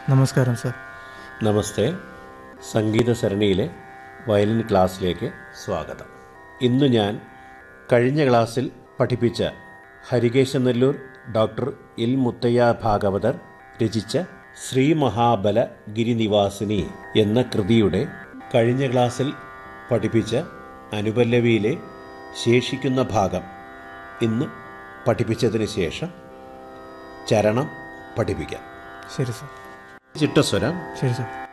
നമസ്കാരം സാർ നമസ്തേ സംഗീത സരണിയിലെ വയലിൻ ക്ലാസ്സിലേക്ക് സ്വാഗതം ഇന്ന് ഞാൻ കഴിഞ്ഞ ക്ലാസ്സിൽ പഠിപ്പിച്ച ഹരികേശനെല്ലൂർ ഡോക്ടർ എൽ മുത്തയ്യ ഭാഗവതർ രചിച്ച ശ്രീ മഹാബല ഗിരിനിവാസിനി എന്ന കൃതിയുടെ കഴിഞ്ഞ ക്ലാസ്സിൽ പഠിപ്പിച്ച അനുപല്ലവിയിലെ ശേഷിക്കുന്ന ഭാഗം ഇന്ന് പഠിപ്പിച്ചതിന് ശേഷം ചരണം പഠിപ്പിക്കാം ശരി സാർ ചിട്ടസ്വരം ശരി സാർ